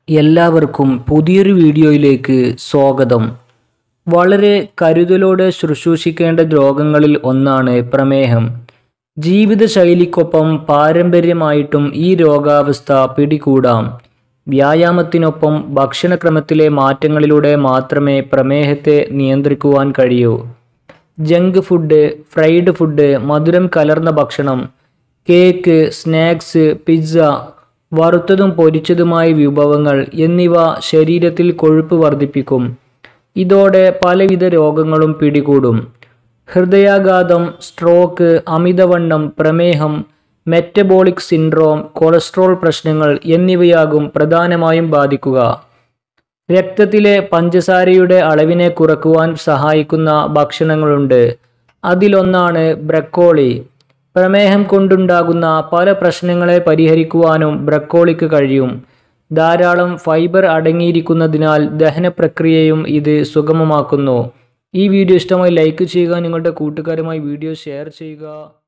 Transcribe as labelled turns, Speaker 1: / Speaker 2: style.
Speaker 1: എല്ലാവർക്കും പുതിയൊരു വീഡിയോയിലേക്ക് സ്വാഗതം വളരെ കരുതലോടെ ശുശ്രൂഷിക്കേണ്ട രോഗങ്ങളിൽ ഒന്നാണ് പ്രമേഹം ജീവിതശൈലിക്കൊപ്പം പാരമ്പര്യമായിട്ടും ഈ രോഗാവസ്ഥ പിടികൂടാം വ്യായാമത്തിനൊപ്പം ഭക്ഷണക്രമത്തിലെ മാറ്റങ്ങളിലൂടെ മാത്രമേ പ്രമേഹത്തെ നിയന്ത്രിക്കുവാൻ കഴിയൂ ജങ്ക് ഫുഡ് ഫ്രൈഡ് ഫുഡ് മധുരം കലർന്ന ഭക്ഷണം കേക്ക് സ്നാക്സ് പിസ്സ വറുത്തതും പൊരിച്ചതുമായ വിഭവങ്ങൾ എന്നിവ ശരീരത്തിൽ കൊഴുപ്പ് വർദ്ധിപ്പിക്കും ഇതോടെ പലവിധ രോഗങ്ങളും പിടികൂടും ഹൃദയാഘാതം സ്ട്രോക്ക് അമിതവണ്ണം പ്രമേഹം മെറ്റബോളിക് സിൻഡ്രോം കൊളസ്ട്രോൾ പ്രശ്നങ്ങൾ എന്നിവയാകും പ്രധാനമായും ബാധിക്കുക രക്തത്തിലെ പഞ്ചസാരയുടെ അളവിനെ കുറക്കുവാൻ സഹായിക്കുന്ന ഭക്ഷണങ്ങളുണ്ട് അതിലൊന്നാണ് ബ്രക്കോളി പ്രമേഹം കൊണ്ടുണ്ടാകുന്ന പല പ്രശ്നങ്ങളെ പരിഹരിക്കുവാനും ബ്രക്കോളിക്ക് കഴിയും ധാരാളം ഫൈബർ അടങ്ങിയിരിക്കുന്നതിനാൽ ദഹന പ്രക്രിയയും ഇത് സുഗമമാക്കുന്നു ഈ വീഡിയോ ഇഷ്ടമായി ലൈക്ക് ചെയ്യുക നിങ്ങളുടെ കൂട്ടുകാരുമായി വീഡിയോ ഷെയർ ചെയ്യുക